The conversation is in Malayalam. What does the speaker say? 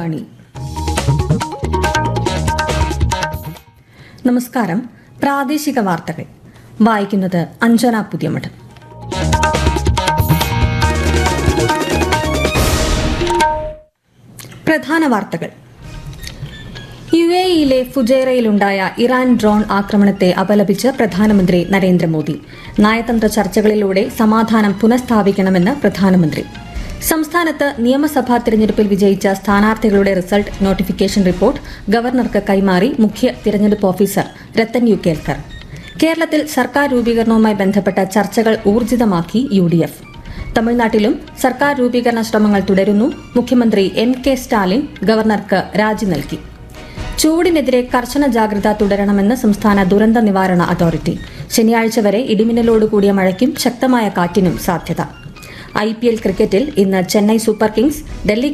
ആകാശവാണി നമസ്കാരം പ്രാദേശിക വാർത്തകൾ വായിക്കുന്നത് അഞ്ജന പുതിയമഠം പ്രധാന വാർത്തകൾ യു എ ഇയിലെ ഫുജൈറയിലുണ്ടായ ഇറാൻ ഡ്രോൺ ആക്രമണത്തെ അപലപിച്ച് പ്രധാനമന്ത്രി നരേന്ദ്രമോദി നയതന്ത്ര ചർച്ചകളിലൂടെ സമാധാനം പുനഃസ്ഥാപിക്കണമെന്ന് പ്രധാനമന്ത്രി സംസ്ഥാനത്ത് നിയമസഭാ തിരഞ്ഞെടുപ്പിൽ വിജയിച്ച സ്ഥാനാർത്ഥികളുടെ റിസൾട്ട് നോട്ടിഫിക്കേഷൻ റിപ്പോർട്ട് ഗവർണർക്ക് കൈമാറി മുഖ്യ തിരഞ്ഞെടുപ്പ് ഓഫീസർ രത്തൻ യു കേൽക്കർ കേരളത്തിൽ സർക്കാർ രൂപീകരണവുമായി ബന്ധപ്പെട്ട ചർച്ചകൾ ഊർജിതമാക്കി യു ഡി എഫ് തമിഴ്നാട്ടിലും സർക്കാർ രൂപീകരണ ശ്രമങ്ങൾ തുടരുന്നു മുഖ്യമന്ത്രി എം കെ സ്റ്റാലിൻ ഗവർണർക്ക് രാജി നൽകി ചൂടിനെതിരെ കർശന ജാഗ്രത തുടരണമെന്ന് സംസ്ഥാന ദുരന്ത നിവാരണ അതോറിറ്റി ശനിയാഴ്ച വരെ ഇടിമിന്നലോടുകൂടിയ മഴയ്ക്കും ശക്തമായ കാറ്റിനും സാധ്യത ഐ പി എൽ ക്രിക്കറ്റിൽ ഇന്ന് ചെന്നൈ സൂപ്പർ കിങ്സ് ഡൽഹി